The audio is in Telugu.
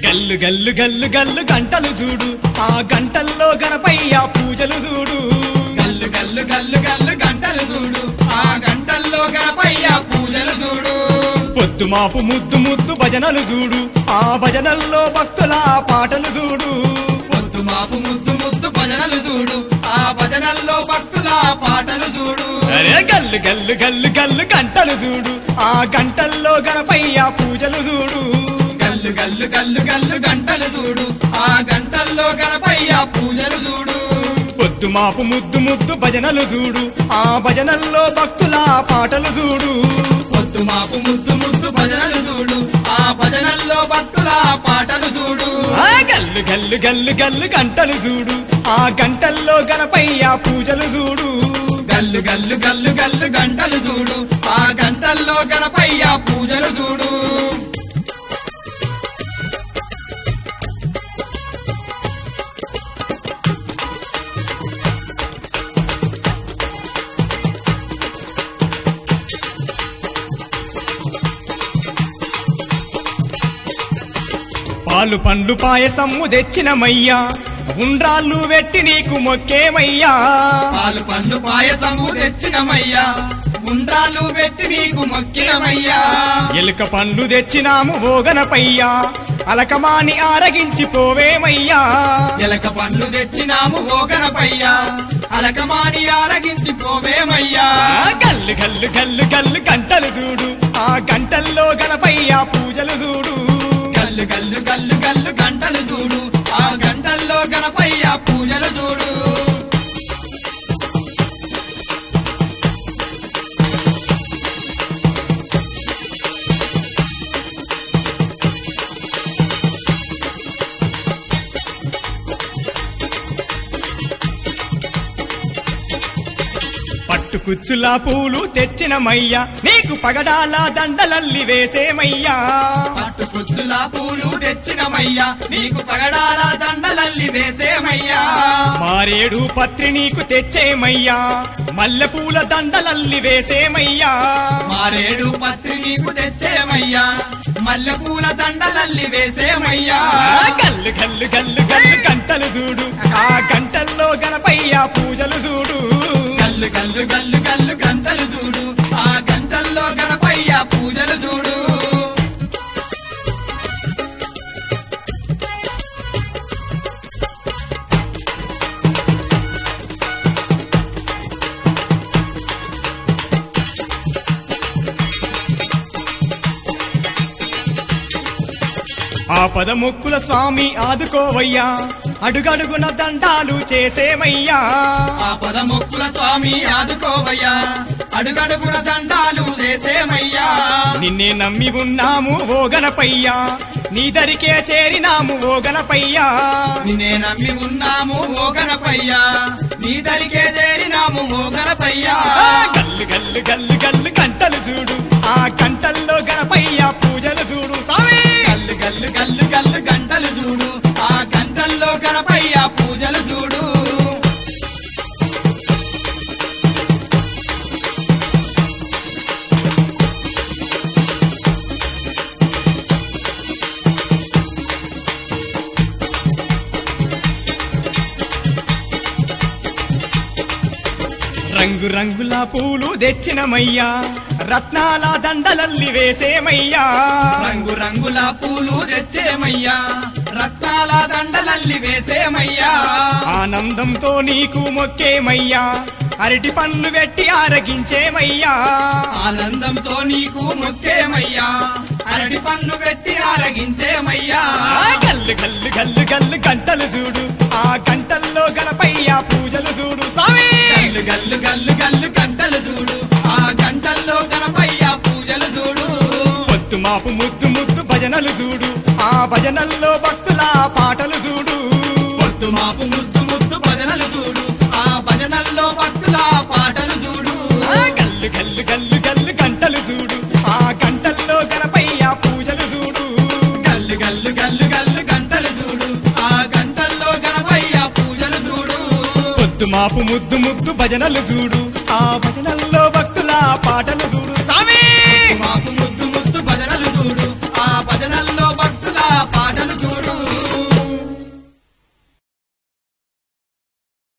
గల్లు గల్లు గల్లు గల్లు గంటలు చూడు ఆ గంటల్లో గణపయ్య పూజలు చూడు గల్లు గల్లు గల్లు గల్లు గంటలు చూడు ఆ గంటల్లో గణపయ్య పూజలు చూడు పొద్దు మాపు ముద్దు ముద్దు భజనలు చూడు ఆ భజనల్లో భక్తుల పాటలు చూడు పొద్దు మాపు ముద్దు ముద్దు భజనలు చూడు ఆ భజనల్లో భక్తుల పాటలు చూడు అరే గల్లు గల్లు గల్లు గల్లు గంటలు చూడు ఆ గంటల్లో గణపయ్య పూజలు చూడు గల్లు గల్లు గల్లు గల్లు గంటలు చూడు ఆ గంటల్లో గణపయ్య పూజలు చూడు పొద్దు మాపు ముద్దు ముద్దు భజనలు చూడు ఆ భజనల్లో భక్తుల పాటలు చూడు పొద్దు మాపు ముద్దు ముద్దు భజనలు చూడు ఆ భజనల్లో భక్తుల పాటలు చూడు ఆ గల్లు గల్లు గల్లు గల్లు గంటలు చూడు ఆ గంటల్లో గణపయ్య పూజలు చూడు గల్లు గల్లు గల్లు గల్లు గంటలు చూడు ఆ గంటల్లో గణపయ్య పూజలు చూడు పాలు పండ్లు పాయసమ్ము తెచ్చినమయ్యా ఉండ్రాళ్ళు వెట్టి నీకు మొక్కేమయ్యా పాలు పండ్లు పాయసము తెచ్చినమయ్యా ఉండ్రాలు పెట్టి నీకు మొక్కినమయ్యా ఎలుక పండ్లు తెచ్చినాము ఓగనపయ్యా అలకమాని ఆరగించి పోవేమయ్యా ఎలక పండ్లు తెచ్చినాము ఓ గణపయ్యా అలకమాని ఆరగించి పోవేమయ్యా ఆ గల్లు గల్లు గల్లు గల్లు గంటలు చూడు ఆ గంటల్లో గణపయ్య పూజలు చూడు గల్లు గల్లు గల్లు గల్లు గంటలు చూడు ఆ గంటల్లో గణపయ్య పూజలు చూడు పట్టుకుచ్చులా పూలు తెచ్చినమయ్యా నీకు పగడాల దండలల్లి వేసేమయ్యా పట్టు కుచ్చుల పూలు తెచ్చినమయ్యా నీకు పగడాల దండలల్లి వేసేమయ్యా మారేడు పత్రి నీకు తెచ్చేమయ్యా మల్లెపూల దండలల్లి వేసేమయ్యా మారేడు పత్రి నీకు తెచ్చేమయ్యా మల్లెపూల దండలల్లి వేసేమయ్యా ఆ గల్లు గల్లు గల్లు గల్లు గంటలు చూడు ఆ గంటల్లో గణపయ్య పూజలు చూడు గల్లు గల్లు గల్లు గల్లు గంటలు చూడు ఆ గంటల్లో గణపయ్య పూజలు చూడు ఆ పదముక్కుల స్వామి ఆదుకోవయ్యా అడుగడుగున దండాలు చేసేమయ్యా ఆ పదమొక్కుల స్వామి ఆదుకోవయ్యా అడుగడుగున దండాలు వేసేమయ్యా నిన్నే నమ్మి ఉన్నాము ఓ గణపయ్యా నీ దరికే చేరినాము ఓ గణపయ్యా నిన్నే నమ్మి ఉన్నాము ఓ గణపయ్యా నీ దరికే చేరినాము ఓ గణపయ్యా ఆ గల్లు గల్లు గల్లు గల్లు గంటలు చూడు ఆ గంటల్లో గణపయ్య పూజలు చూడు స్వామి గల్లు గల్లు గల్లు గల్లు గంటలు చూడు ఆ గంటల్లో గణపయ్య పూజలు చూడు రంగు రంగుల పూలు తెచ్చినమయ్యా రత్నాల దండలల్లి వేసేమయ్యా రంగు రంగుల పూలు తెచ్చేమయ్యా రత్నాల దండలల్లి వేసేమయ్యా ఆనందంతో నీకు మొక్కేమయ్యా అరటి పండ్లు పెట్టి ఆరగించేమయ్యా ఆనందంతో నీకు మొక్కేమయ్యా అరటి పన్ను పెట్టి ఆరగించేమయ్యా ఆ గల్లు గల్లు గల్లు గల్లు గంటలు చూడు ఆ గంటల్లో గణపయ్య పూజలు చూడు స్వామి గల్లు గల్లు గల్లు గల్లు గంటలు చూడు ఆ గంటల్లో గణపయ్య పూజలు చూడు పొద్దు మాపు ముద్దు ముద్దు భజనలు చూడు ఆ భజనల్లో భక్తుల పాటలు చూడు పొద్దు మాపు ముద్దు ముద్దు భజనలు చూడు ఆ భజనల్లో భక్తుల పాటలు చూడు ఆ గల్లు గల్లు గల్లు గల్లు గంటలు చూడు ఆ గంటల్లో గణపయ్య పూజలు చూడు గల్లు గల్లు గల్లు గల్లు గంటలు చూడు ఆ గంటల్లో గణపయ్య పూజలు చూడు పొద్దు మాపు ముద్దు ముద్దు భజనలు చూడు ఆ భజనల్లో